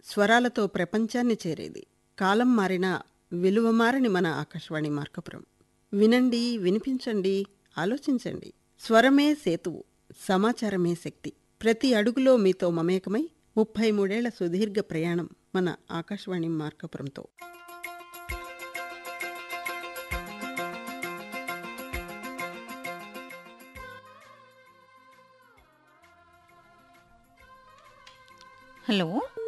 స్వరాలతో ప్రపంచాన్ని చేరేది కాలం మారిన విలువ మారని మన ఆకాశవాణి మార్కపురం వినండి వినిపించండి ఆలోచించండి స్వరమే సేతువు సమాచారమే శక్తి ప్రతి అడుగులో మీతో మమేకమై ముప్పై మూడేళ్ల సుదీర్ఘ ప్రయాణం మన ఆకాశవాణి మార్కపురంతో హలో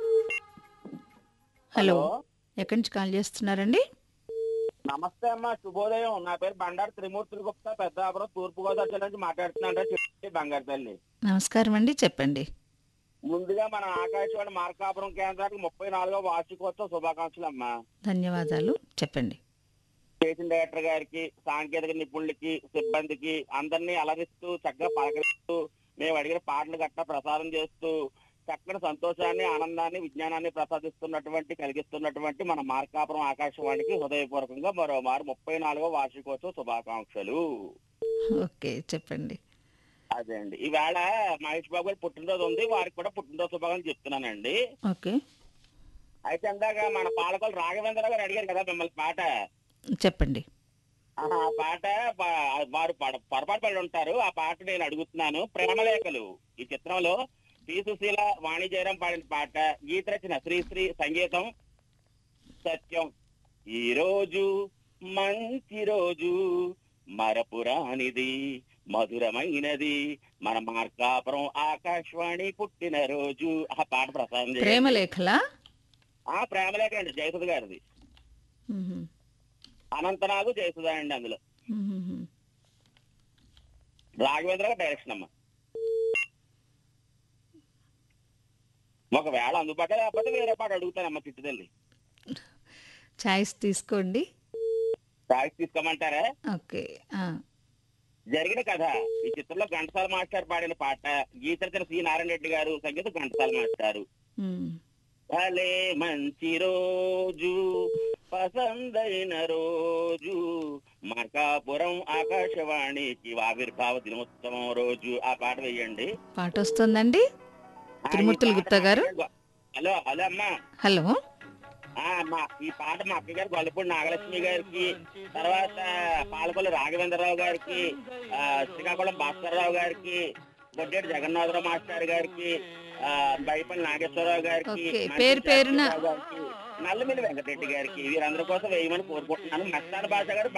హలో ఎక్కడి నుంచి కాల్ చేస్తున్నారండి నమస్తే అమ్మా శుభోదయం నా పేరు బండారు త్రిమూర్తులు గుప్తా పెద్దాపురం తూర్పు గోదావరి జిల్లా నుంచి మాట్లాడుతున్నాను చెప్పి బంగారు తల్లి నమస్కారం అండి చెప్పండి ముందుగా మన ఆకాశవాణి మార్కాపురం కేంద్రానికి ముప్పై నాలుగో వార్షికోత్సవ శుభాకాంక్షలు అమ్మా ధన్యవాదాలు చెప్పండి స్టేషన్ డైరెక్టర్ గారికి సాంకేతిక నిపుణులకి సిబ్బందికి అందరినీ అలరిస్తూ చక్కగా పలకరిస్తూ మేము అడిగిన పాటలు గట్టా ప్రసారం చేస్తూ చక్కని సంతోషాన్ని ఆనందాన్ని విజ్ఞానాన్ని ప్రసాదిస్తున్నటువంటి కలిగిస్తున్నటువంటి మన మార్కాపురం ఆకాశవాణికి హృదయపూర్వకంగా మరోమారు ముప్పై నాలుగో వార్షికోత్సవ శుభాకాంక్షలు ఓకే చెప్పండి అదే అండి ఈవేళ మహేష్ బాబు గారి పుట్టినరోజు ఉంది వారికి కూడా పుట్టినరోజు శుభాకాంక్షలు చెప్తున్నానండి ఓకే అయితే ఇందాక మన పాలకొలు రాఘవేంద్ర గారు అడిగారు కదా మిమ్మల్ని పాట చెప్పండి ఆహా, ఆ పాట ప- వారు పడ- పొరపాటు పడి ఉంటారు ఆ పాట నేను అడుగుతున్నాను ప్రేమలేఖలు ఈ చిత్రంలో పి సుశీల వాణి జయరాం పాడిన పాట గీత రచన శ్రీశ్రీ సంగీతం సత్యం ఈ రోజు మంచి రోజు మరపురానిది మధురమైనది మన మార్కాపురం ఆకాశవాణి పుట్టిన రోజు ఆ పాట ప్రసారం చేయండి. ప్రేమలేఖలా ఆ ప్రేమలేఖ అండి జయసుధ గారిది మ్మ్. అనంతనాగు జయసుధ అండి అందులో మ్మ్. రాఘవేంద్ర గారు డైరెక్షన్ అమ్మ ఒకవేళ అందుబాటులో లేకపోతే వేరే పాట అడుగుతానమ్మ చిట్టుదల్లి ఛాయిస్ తీసుకోండి టాక్స్ తీసుకోమంటారా ఓకే ఆ, జరిగిన కథ ఈ చిత్రంలో ఘంటసాల మాస్టర్ పాడిన పాట గీతరచన సి నారాయణ రెడ్డి గారు సంగీతం ఘంటసాల మాస్టారు మ్మ్. భలే మంచి రోజు పసందైన రోజు మార్కాపురం ఆకాశవాణికి ఆవిర్భావ దినోత్సవం రోజు ఆ పాట వేయండి పాట వస్తుందండి ఆ, ఈ త్రిమూర్తులు పాట గుప్తా గారు? మా- హలో హలో అమ్మా హలో ఆ, మా ఈ పాట మా అక్క గారు గొల్లపూడి నాగలక్ష్మి గారికి తర్వాత పాలకొల్లు రాఘవేంద్రరావు గారికి ఆ, శ్రీకాకుళం భాస్కర్రావు గారికి బొడ్డేటి జగన్నాథరావు మాస్టర్ గారికి ఆ, బైపల్లి నాగేశ్వరరావు గారికి ఓకే, మంచి పేరు పేరున- శాస్త్రిరావు గారికి నల్లమిల్లి వెంకటరెడ్డి గారికి వీరందరి కోసం వేయమని కోరుకుంటున్నాను మస్తాన్ భాష గారు